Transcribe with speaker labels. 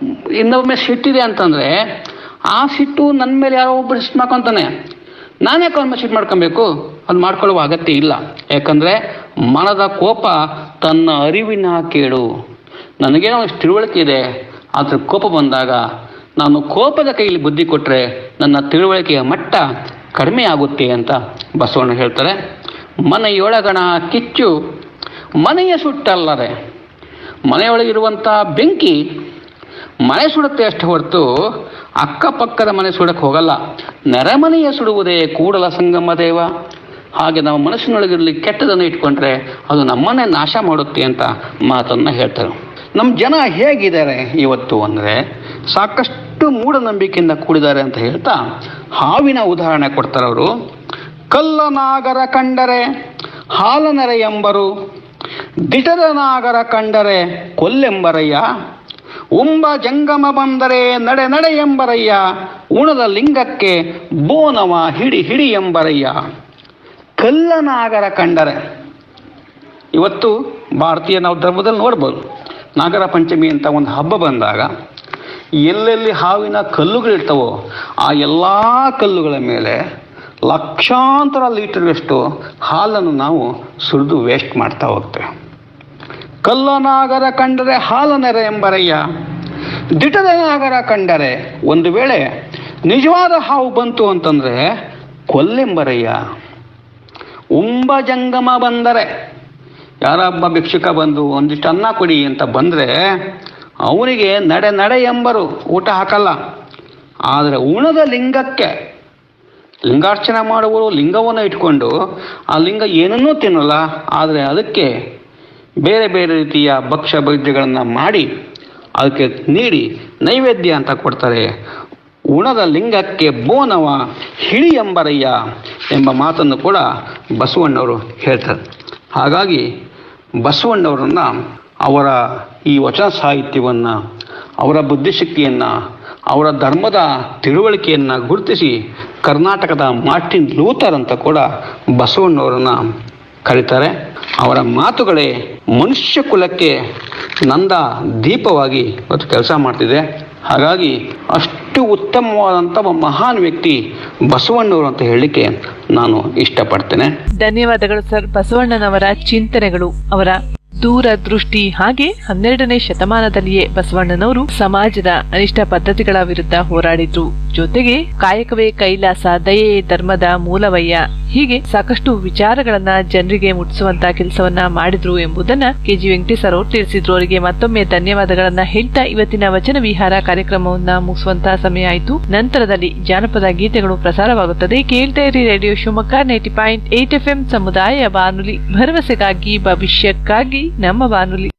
Speaker 1: ಇನ್ನೊಮ್ಮೆ ಸಿಟ್ಟಿದೆ ಅಂತಂದ್ರೆ ಆ ಸಿಟ್ಟು ನನ್ನ ಮೇಲೆ ಯಾರೋ ಒಬ್ಬರು ಸಿಟ್ಟು ಮಾಡ್ಕೊಂತಾನೆ ನಾನು ಯಾಕೆ ಅವ್ರ ಮೇಲೆ ಸಿಟ್ಟು ಮಾಡ್ಕೊಬೇಕು ಅದು ಮಾಡ್ಕೊಳ್ಳುವ ಅಗತ್ಯ ಇಲ್ಲ ಯಾಕಂದ್ರೆ ಮನದ ಕೋಪ ತನ್ನ ಅರಿವಿನ ಕೇಳು ನನಗೇನೋ ಇಷ್ಟು ತಿಳುವಳಿಕೆ ಇದೆ ಆದ್ರೆ ಕೋಪ ಬಂದಾಗ ನಾನು ಕೋಪದ ಕೈಯಲ್ಲಿ ಬುದ್ಧಿ ಕೊಟ್ಟರೆ ನನ್ನ ತಿಳುವಳಿಕೆಯ ಮಟ್ಟ ಕಡಿಮೆ ಆಗುತ್ತೆ ಅಂತ ಬಸವಣ್ಣ ಹೇಳ್ತಾರೆ ಮನೆಯೊಳಗಣ ಕಿಚ್ಚು ಮನೆಯ ಸುಟ್ಟಲ್ಲದೆ ಮನೆಯೊಳಗಿರುವಂಥ ಬೆಂಕಿ ಮನೆ ಸುಡುತ್ತೆ ಅಷ್ಟೇ ಹೊರತು ಅಕ್ಕಪಕ್ಕದ ಮನೆ ಸುಡಕ್ಕೆ ಹೋಗಲ್ಲ ನೆರೆಮನೆಯ ಸುಡುವುದೇ ಕೂಡಲ ಸಂಗಮ ದೇವ ಹಾಗೆ ನಾವು ಮನಸ್ಸಿನೊಳಗಿರಲಿ ಕೆಟ್ಟದನ್ನು ಇಟ್ಕೊಂಡ್ರೆ ಅದು ನಮ್ಮನ್ನೇ ನಾಶ ಮಾಡುತ್ತೆ ಅಂತ ಮಾತನ್ನು ಹೇಳ್ತಾರೆ ನಮ್ಮ ಜನ ಹೇಗಿದ್ದಾರೆ ಇವತ್ತು ಅಂದರೆ ಸಾಕಷ್ಟು ಮೂಢನಂಬಿಕೆಯಿಂದ ಕೂಡಿದ್ದಾರೆ ಅಂತ ಹೇಳ್ತಾ ಹಾವಿನ ಉದಾಹರಣೆ ಕೊಡ್ತಾರೆ ಅವರು ಕಲ್ಲನಾಗರ ಕಂಡರೆ ಹಾಲನರೆ ಎಂಬರು ದಿಟದ ನಾಗರ ಕಂಡರೆ ಕೊಲ್ಲೆಂಬರಯ್ಯ ಉಂಬ ಜಂಗಮ ಬಂದರೆ ನಡೆ ನಡೆ ಎಂಬರಯ್ಯ ಉಣದ ಲಿಂಗಕ್ಕೆ ಬೋನವ ಹಿಡಿ ಹಿಡಿ ಎಂಬರಯ್ಯ ಕಲ್ಲನಾಗರ ಕಂಡರೆ ಇವತ್ತು ಭಾರತೀಯ ನಾವು ಧರ್ಮದಲ್ಲಿ ನೋಡ್ಬೋದು ನಾಗರ ಪಂಚಮಿ ಅಂತ ಒಂದು ಹಬ್ಬ ಬಂದಾಗ ಎಲ್ಲೆಲ್ಲಿ ಹಾವಿನ ಕಲ್ಲುಗಳಿರ್ತವೋ ಆ ಎಲ್ಲ ಕಲ್ಲುಗಳ ಮೇಲೆ ಲಕ್ಷಾಂತರ ಲೀಟರ್ಗಷ್ಟು ಹಾಲನ್ನು ನಾವು ಸುರಿದು ವೇಸ್ಟ್ ಮಾಡ್ತಾ ಹೋಗ್ತೇವೆ ಕಲ್ಲನಾಗರ ಕಂಡರೆ ಹಾಲನೆರೆ ಎಂಬರಯ್ಯ ದಿಟದ ನಾಗರ ಕಂಡರೆ ಒಂದು ವೇಳೆ ನಿಜವಾದ ಹಾವು ಬಂತು ಅಂತಂದ್ರೆ ಕೊಲ್ಲೆಂಬರಯ್ಯ ಉಂಬ ಜಂಗಮ ಬಂದರೆ ಯಾರೊಬ್ಬ ಭಿಕ್ಷುಕ ಬಂದು ಒಂದಿಷ್ಟು ಅನ್ನ ಕೊಡಿ ಅಂತ ಬಂದರೆ ಅವನಿಗೆ ನಡೆ ನಡೆ ಎಂಬರು ಊಟ ಹಾಕಲ್ಲ ಆದರೆ ಉಣದ ಲಿಂಗಕ್ಕೆ ಲಿಂಗಾರ್ಚನೆ ಮಾಡುವವರು ಲಿಂಗವನ್ನು ಇಟ್ಕೊಂಡು ಆ ಲಿಂಗ ಏನನ್ನೂ ತಿನ್ನಲ್ಲ ಆದರೆ ಅದಕ್ಕೆ ಬೇರೆ ಬೇರೆ ರೀತಿಯ ಭಕ್ಷ್ಯ ಭೈದ್ಯಗಳನ್ನು ಮಾಡಿ ಅದಕ್ಕೆ ನೀಡಿ ನೈವೇದ್ಯ ಅಂತ ಕೊಡ್ತಾರೆ ಉಣದ ಲಿಂಗಕ್ಕೆ ಬೋನವ ಹಿಳಿ ಎಂಬರಯ್ಯ ಎಂಬ ಮಾತನ್ನು ಕೂಡ ಬಸವಣ್ಣವರು ಹೇಳ್ತಾರೆ ಹಾಗಾಗಿ ಬಸವಣ್ಣವರನ್ನ ಅವರ ಈ ವಚನ ಸಾಹಿತ್ಯವನ್ನು ಅವರ ಬುದ್ಧಿಶಕ್ತಿಯನ್ನು ಅವರ ಧರ್ಮದ ತಿಳುವಳಿಕೆಯನ್ನು ಗುರುತಿಸಿ ಕರ್ನಾಟಕದ ಮಾರ್ಟಿನ್ ಲೂಥರ್ ಅಂತ ಕೂಡ ಬಸವಣ್ಣವರನ್ನ ಕರೀತಾರೆ ಅವರ ಮಾತುಗಳೇ ಮನುಷ್ಯ ಕುಲಕ್ಕೆ ನಂದ ದೀಪವಾಗಿ ಇವತ್ತು ಕೆಲಸ ಮಾಡ್ತಿದೆ ಹಾಗಾಗಿ ಅಷ್ಟು ಉತ್ತಮವಾದಂಥ ಒಬ್ಬ ಮಹಾನ್ ವ್ಯಕ್ತಿ ಬಸವಣ್ಣವರು ಅಂತ ಹೇಳಲಿಕ್ಕೆ ನಾನು ಇಷ್ಟಪಡ್ತೇನೆ
Speaker 2: ಧನ್ಯವಾದಗಳು ಸರ್ ಬಸವಣ್ಣನವರ ಚಿಂತನೆಗಳು ಅವರ ದೂರದೃಷ್ಟಿ ಹಾಗೆ ಹನ್ನೆರಡನೇ ಶತಮಾನದಲ್ಲಿಯೇ ಬಸವಣ್ಣನವರು ಸಮಾಜದ ಅನಿಷ್ಟ ಪದ್ಧತಿಗಳ ವಿರುದ್ಧ ಹೋರಾಡಿದ್ರು ಜೊತೆಗೆ ಕಾಯಕವೇ ಕೈಲಾಸ ದಯೆ ಧರ್ಮದ ಮೂಲವಯ್ಯ ಹೀಗೆ ಸಾಕಷ್ಟು ವಿಚಾರಗಳನ್ನ ಜನರಿಗೆ ಮುಟ್ಟಿಸುವಂತ ಕೆಲಸವನ್ನ ಮಾಡಿದ್ರು ಎಂಬುದನ್ನ ಕೆಜಿ ವೆಂಕಟೇಶ್ ಅವರು ತಿಳಿಸಿದ್ರು ಅವರಿಗೆ ಮತ್ತೊಮ್ಮೆ ಧನ್ಯವಾದಗಳನ್ನ ಹೇಳ್ತಾ ಇವತ್ತಿನ ವಚನ ವಿಹಾರ ಕಾರ್ಯಕ್ರಮವನ್ನ ಮುಗಿಸುವಂತಹ ಸಮಯ ಆಯಿತು ನಂತರದಲ್ಲಿ ಜಾನಪದ ಗೀತೆಗಳು ಪ್ರಸಾರವಾಗುತ್ತದೆ ಕೇಳ್ತಾ ಇರಿ radio Shivamogga ninety point eight F ಸಮುದಾಯ ಬಾನುಲಿ ಭರವಸೆಗಾಗಿ ಭವಿಷ್ಯಕ್ಕಾಗಿ ನಮ್ಮ ಬಾನುಲಿ